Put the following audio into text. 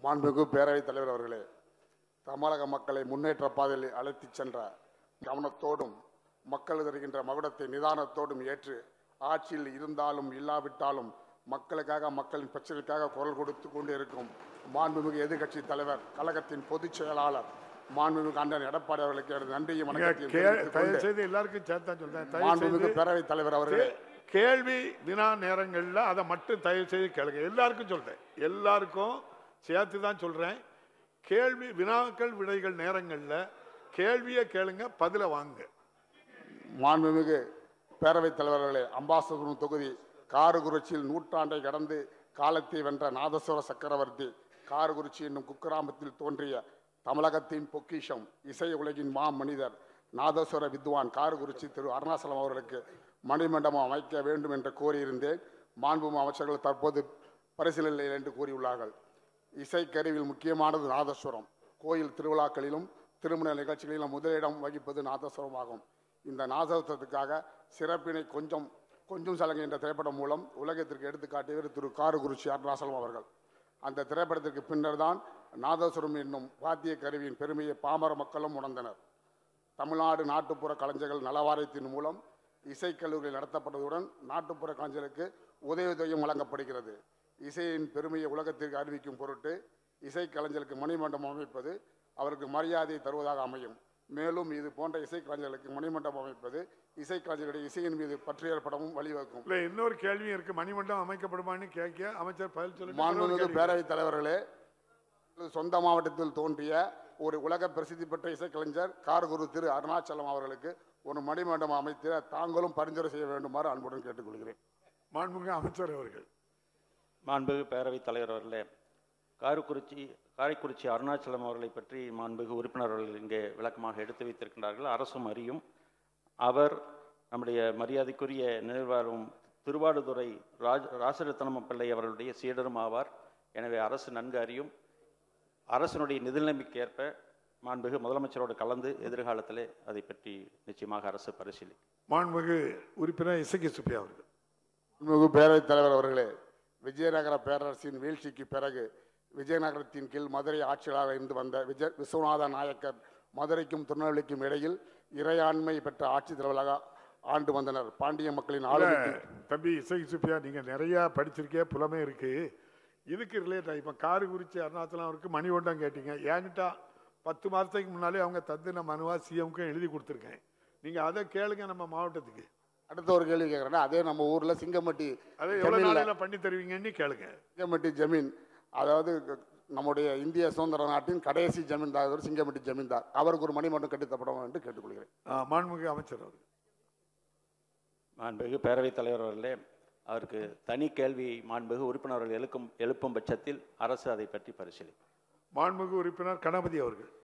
மாண்புமிகு பேரவைத் தலைவர் அவர்களே தமிழக மக்களை முன்னேற்ற பாதையில் அழைத்துச் சென்ற கவனத்தோடும் மக்கள் தருகின்ற மகுடத்தை நிதானத்தோடும் ஏற்று ஆட்சியில் இருந்தாலும் இல்லாவிட்டாலும் மக்களுக்காக மக்களின் பிரச்சனைக்காக குரல் கொடுத்து கொண்டு இருக்கும் மாண்புமிகு எதிர்க்கட்சி தலைவர் கழகத்தின் பொதுச் செயலாளர் மாண்புமிகு அண்ணன் எடப்பாடி அவர்களுக்கு எனது நன்றியும் நீங்க வணக்கத்தையும் கே- தெரிவித்துக் தயவு கொண்டு செய்து எல்லாருக்கும் சேர்த்தா சொல்றேன் தயவு மாண்புமிகு செய்து பேரவைத் தலைவர் அவர்களே கே- கேள்வி வினா நேரங்கள்ல அதை மட்டும் தயவு செய்து கேளுங்க எல்லாருக்கும் சொல்றேன் எல்லாருக்கும் சேர்த்து தான் சொல்றேன் கேள்வி வினாக்கள் விடைகள் நேரங்கள்ல கேள்வியை கேளுங்க பதில வாங்குங்க மாண்புமிகு பேரவைத் தலைவர்களே அம்பாசபுரம் தொகுதி காரகுறிச்சியில் நூற்றாண்டை கடந்து காலத்தை வென்ற நாதஸ்வர சக்கரவர்த்தி காரகுறிச்சி என்னும் குக்கிராமத்தில் தோன்றிய தமிழகத்தின் பொக்கிஷம் இசை உலகின் மா மனிதர் நாதஸ்வர வித்வான் காரகுறிச்சி திரு அருணாசலம் அவர்களுக்கு மணிமண்டபம் அமைக்க வேண்டும் என்று கோரியிருந்தேன் மாண்புமிகு அமைச்சர்கள் தற்போது பரிசீலனையில் என்று கூறியுள்ளார்கள் இசைக்கருவியில் முக்கியமானது நாதஸ்வரம் கோயில் திருவிழாக்களிலும் திருமண நிகழ்ச்சிகளிலும் முதலிடம் வகிப்பது நாதஸ்வரமாகும் இந்த நாதஸ்வரத்துக்காக சிறப்பினை கொஞ்சம் கொஞ்சம் சலங்கை என்ற திரைப்படம் மூலம் உலகத்திற்கு எடுத்துக்காட்டியவர் திரு காரகுருச்சி அருணாசலம் அவர்கள் அந்த திரைப்படத்திற்கு பின்னர் தான் நாதஸ்வரம் என்னும் வாத்திய கருவியின் பெருமையை பாமர மக்களும் உணர்ந்தனர் தமிழ்நாடு நாட்டுப்புற கலைஞர்கள் நலவாரியத்தின் மூலம் இசைக்கல்லூரிகள் நடத்தப்பட்டதுடன் நாட்டுப்புற கலைஞர்களுக்கு உதவித்தொகையும் வழங்கப்படுகிறது இசையின் பெருமையை உலகத்திற்கு அறிவிக்கும் பொருட்டு இசைக்கலைஞர்களுக்கு மணிமண்டபம் அமைப்பது அவருக்கு மரியாதை தருவதாக அமையும் மேலும் இது போன்ற இசைக்கலைஞர்களுக்கு மணிமண்டபம் அமைப்பது இசைக்கலைஞர்களுடைய இசையின் மீது பற்று ஏற்படவும் வழிவகுக்கும் இல்ல இன்னொரு கேள்வியும் இருக்கு மணிமண்டபம் அமைக்கப்படுமான்னு கேட்க அமைச்சர் பதில் சொல்லுங்க மாண்புமிகு பேரவைத் தலைவர்களே சொந்த மாவட்டத்தில் தோன்றிய ஒரு உலக பிரசித்தி பெற்ற இசைக்கலைஞர் கார்குரு திரு அருணாச்சலம் அவர்களுக்கு ஒரு மணிமண்டபம் அமைத்து தாங்களும் பரிந்துரை செய்ய வேண்டுமாறு அன்புடன் கேட்டுக்கொள்கிறேன் மாண்புமிகு அமைச்சர் அவர்கள் மாண்புமிகு பேரவைத் தலைவர் அவர்களே காரைக்குறிச்சி காரைக்குறிச்சி அருணாச்சலம் அவர்களை பற்றி மாண்புமிகு உறுப்பினர் அவர்கள் இங்கே விளக்கமாக எடுத்து வைத்திருக்கின்றார்கள் அரசும் அறியும் அவர் நம்முடைய மரியாதைக்குரிய நினைவாரும் திருவாடுதுறை ராஜ் ராசரத்னம பிள்ளை அவர்களுடைய சீடரும் ஆவார் எனவே அரசு நன்கு அறியும் அரசினுடைய நிதிநிலைமைக்கு ஏற்ப மாண்புமிகு முதலமைச்சரோடு கலந்து எதிர்காலத்திலே அதை பற்றி நிச்சயமாக அரசு பரிசீலிக்கும் மாண்புமிகு உறுப்பினர் இசைக்கு சுப்பியா அவர்கள் மாண்புமிகு பேரவைத் தலைவர் அவர்களே விஜயநகர பேரரசின் வீழ்ச்சிக்கு பிறகு விஜயநகரத்தின் கீழ் மதுரை ஆட்சியாளராக இருந்து வந்த விஜய விஸ்வநாத நாயக்கர் மதுரைக்கும் திருநெல்வேலிக்கும் இடையில் இறையாண்மை பெற்ற ஆட்சி தலைவராக ஆண்டு வந்தனர் பாண்டிய மக்களின் இல்ல, ஆளுமைக்கு தம்பி இசை சுப்பியா நீங்க நிறைய படிச்சிருக்கே புலமே இருக்கு இதுக்கு ரிலேட் இப்ப காரு குறிச்சி அருணாச்சலம் அவருக்கு மணிவண்டம் கேட்டீங்க என்கிட்ட பத்து மாதத்துக்கு முன்னாலே அவங்க தந்துன மனுவா சிஎம்க்கும் எழுதி கொடுத்துருக்கேன் நீங்க அதை கேளுங்க நம்ம மாவட்டத்துக்கு அடுத்த ஒரு கேள்வி கேட்குறேன்னா அதே நம்ம ஊர்ல சிங்கம்பட்டி அதை எவ்வளவு ஜமீன்ல- நாளையில பண்ணி தருவீங்கன்னு கேளுங்க சிங்கம்பட்டி ஜமீன் அதாவது நம்முடைய இந்திய சுதந்திர நாட்டின் கடைசி ஜமீன்தார் சிங்கம்பட்டி ஜமீன்தார் அவருக்கு ஒரு மணிமண்டபம் கட்டித்தப்படும் என்று கேட்டுக்கொள்கிறேன் ஆ, மாண்புமிகு அமைச்சர் அவர்கள் மாண்புமிகு பேரவைத் தலைவர் அவர்களே அவருக்கு தனி கேள்வி மாண்புமிகு உறுப்பினர்கள் எழுக்கும் எழுப்பும் பட்சத்தில் அரசு அதை பற்றி பரிசீலிக்கும் மாண்புமிகு உறுப்பினர் கணபதி அவர்கள்